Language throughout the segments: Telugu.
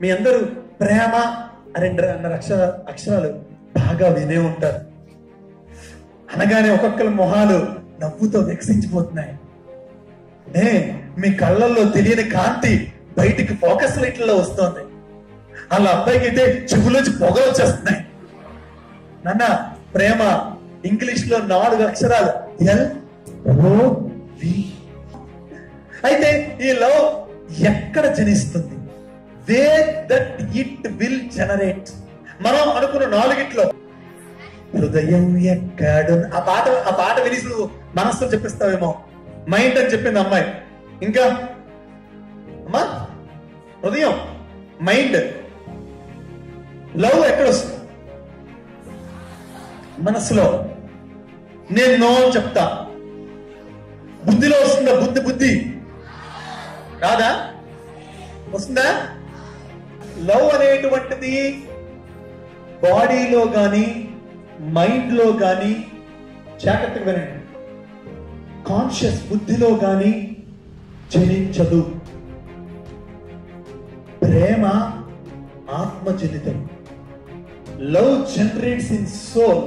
మీ అందరూ ప్రేమ అనే అన్న అక్షర అక్షరాలు బాగా వినే ఉంటారు అనగానే ఒక్కొక్కరి మొహాలు నవ్వుతో వికసించిపోతున్నాయి ఏ మీ కళ్ళల్లో తెలియని కాంతి బయటికి ఫోకస్ లైట్లలో వస్తోంది వాళ్ళ అబ్బాయికి అయితే చెవులోంచి పొగలు వచ్చేస్తున్నాయి నాన్న ప్రేమ ఇంగ్లీష్ లో నాలుగు అక్షరాలు ఎల్ ఓ వి అయితే ఈ లవ్ ఎక్కడ జనిస్తుంది way that it will generate మనం అనుకున్న నాలుగిట్లో హృదయం ఎక్కడు ఆ పాట ఆ పాట వినిసి నువ్వు మనస్సులో చెప్పిస్తావేమో మైండ్ అని చెప్పింది అమ్మాయి ఇంకా అమ్మా హృదయం మైండ్ లవ్ ఎక్కడ వస్తుంది మనసులో నేను నో అని చెప్తా బుద్ధిలో వస్తుందా బుద్ధి బుద్ధి రాదా వస్తుందా లవ్ అనేటువంటిది బాడీలో గాని మైండ్ లో గాని జాగ్రత్తగా వినండి కాన్షియస్ బుద్ధిలో గాని జనించదు ప్రేమ ఆత్మజనితం లవ్ జనరేట్స్ ఇన్ సోల్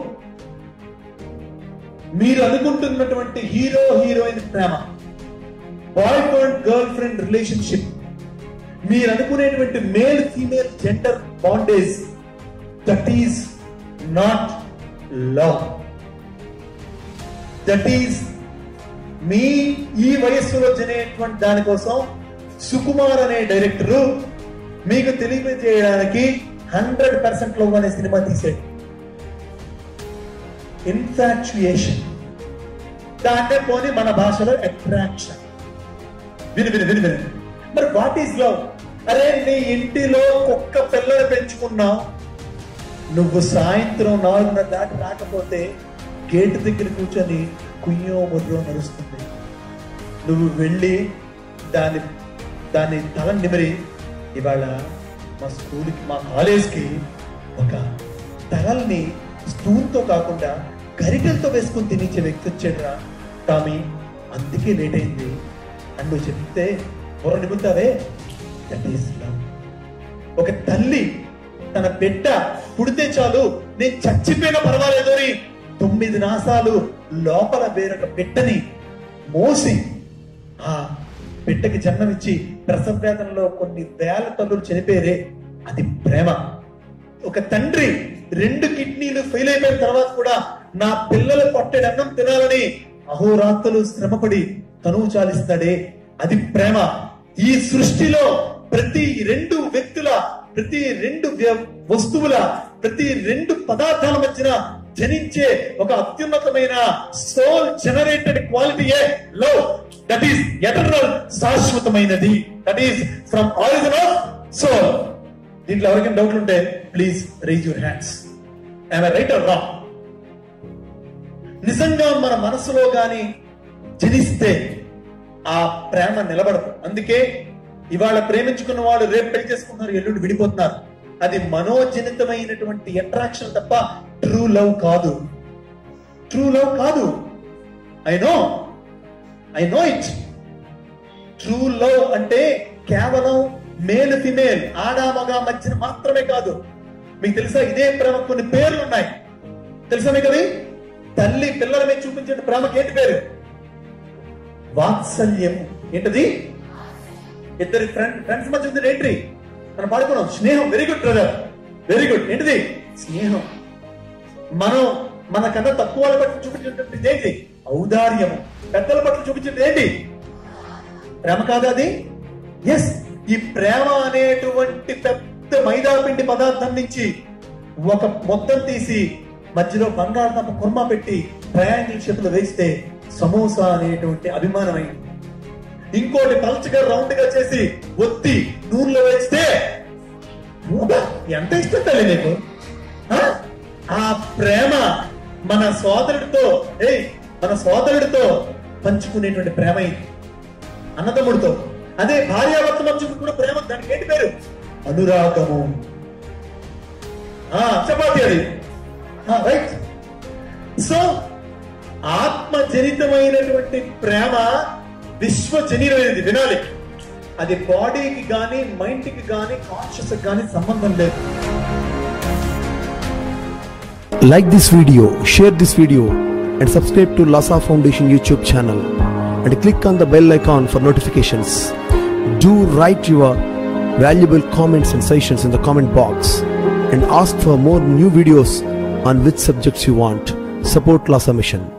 మీరు అనుకుంటున్నటువంటి హీరో హీరోయిన్ ప్రేమ boyfriend girlfriend relationship మీరు అనుకునేటువంటి male female gender bondage that is not love that is మీ ఈ వయస్సులో జరిగేటువంటి దానికోసం సుకుమార్ అనే డైరెక్టరు మీకు తెలియజేయడానికి హండ్రెడ్ పర్సెంట్ లవ్ అనే సినిమా తీసాడు ఇన్ఫాక్చుయేషన్ దాంట్లో పోని మన భాషలో అట్రాక్షన్ విని విని విని విని మరి వాట్ ఈస్ లవ్ అరే నీ ఇంటిలో కుక్క పిల్లలు పెంచుకున్నావు నువ్వు సాయంత్రం నాలుగున్నర దాటి రాకపోతే గేటు దగ్గర కూర్చొని కుయ్యో ముర్రో నడుస్తుంది నువ్వు వెళ్ళి దాని దాని తల నిమిరి ఇవాళ మా స్కూల్కి మా కాలేజ్కి ఒక తలల్ని స్పూన్తో కాకుండా గరిటెలతో వేసుకుని తినిచ్చే వ్యక్తి వచ్చాడురా టామీ అందుకే లేట్ అయింది అని నువ్వు చెప్తే బుర్ర నిగుతావే దట్ ఈస్ లవ్ ఒక తల్లి తన బిడ్డ పుడితే చాలు నేను చచ్చిపోయినా పర్వాలేదు అని తొమ్మిది నాసాలు లోపల వేరొక బిడ్డని మోసి ఆ బిడ్డకి జన్మనిచ్చి ప్రసవ వేదనలో కొన్ని వేల తల్లులు చనిపోయారే అది ప్రేమ ఒక తండ్రి రెండు కిడ్నీలు ఫెయిల్ అయిపోయిన తర్వాత కూడా నా పిల్లలు పట్టెడు అన్నం తినాలని అహోరాత్రులు శ్రమపడి తనువు చాలిస్తాడే అది ప్రేమ ఈ సృష్టిలో ప్రతి రెండు వ్యక్తుల ప్రతి రెండు వ్య- వస్తువుల ప్రతి రెండు పదార్థాల మధ్యన జనించే ఒక అత్యున్నతమైన సోల్ జనరేటెడ్ క్వాలిటీయే లవ్ దట్ ఈస్ ఎటర్నల్ శాశ్వతమైనది that is from origin of soul దీంట్లో ఎవరికైనా డౌట్లు ఉంటే please raise your hands I right or wrong నిజంగా మన మనసులో గాని జనిస్తే ఆ ప్రేమ నిలబడదు అందుకే ఇవాళ ప్రేమించుకున్న వాళ్ళు రేపు పెళ్లి చేసుకున్నారు ఎల్లుండి విడిపోతున్నారు అది మనోజనితమైనటువంటి అట్రాక్షన్ తప్ప ట్రూ లవ్ కాదు ట్రూ లవ్ కాదు I know I know it true love అంటే కేవలం మేల్ ఫిమేల్ ఆడా మగ మధ్యన మాత్రమే కాదు మీకు తెలుసా ఇదే ప్రేమ కొన్ని పేర్లు ఉన్నాయి తెలుసా మీకు అది తల్లి పిల్లల మీద చూపించే ప్రేమకి ఏంటి పేరు వాత్సల్యం ఏంటది ఇద్దరి ఫ్రెండ్ ఫ్రెండ్స్ మధ్య ఉంది ఏంటి మనం పాడుకున్నాం స్నేహం very good brother very good ఏంటిది స్నేహం మనం మన కన్నా తక్కువ వాళ్ళ పట్ల చూపించేటటువంటి ఏంటి ఔదార్యము పెద్దల పట్ల చూపించేది ఏంటి ప్రేమ కాదా అది ఎస్ ఈ ప్రేమ అనేటువంటి పెద్ద మైదా పిండి పదార్థం నుంచి ఒక మొత్తం తీసి మధ్యలో బంగాళాదుంప కుర్మా పెట్టి ట్రయాంగిల్ షేప్ లో వేస్తే సమోసా అనేటువంటి అభిమానమైంది ఇంకోటి పల్చగా రౌండ్ గా చేసి ఒత్తి నూనెలో వేస్తే అబ్బా, ఎంత ఇష్టం తల్లి నీకు ఆ? ఆ ప్రేమ మన సోదరుడితో ఏయ్ మన సోదరుడితో పంచుకునేటువంటి ప్రేమ ఇది అన్నదమ్ముడితో అదే భార్యాభర్త మధ్య కూడా ప్రేమ దానికి ఏంటి పేరు అనురాగము ఆ చపాతి అది రైట్ సో ఆత్మజనితమైనటువంటి ప్రేమ విశ్వజనీయమైనది వినాలి అది బాడీకి కానీ మైండ్కి కానీ కాన్షియస్ కానీ సంబంధం లేదు Like this video, share this video, and subscribe to Lasa Foundation YouTube channel. And click on the bell icon for notifications. Do write your valuable comments and suggestions in the comment box and ask for more new videos on which subjects you want. Support Lasa Mission.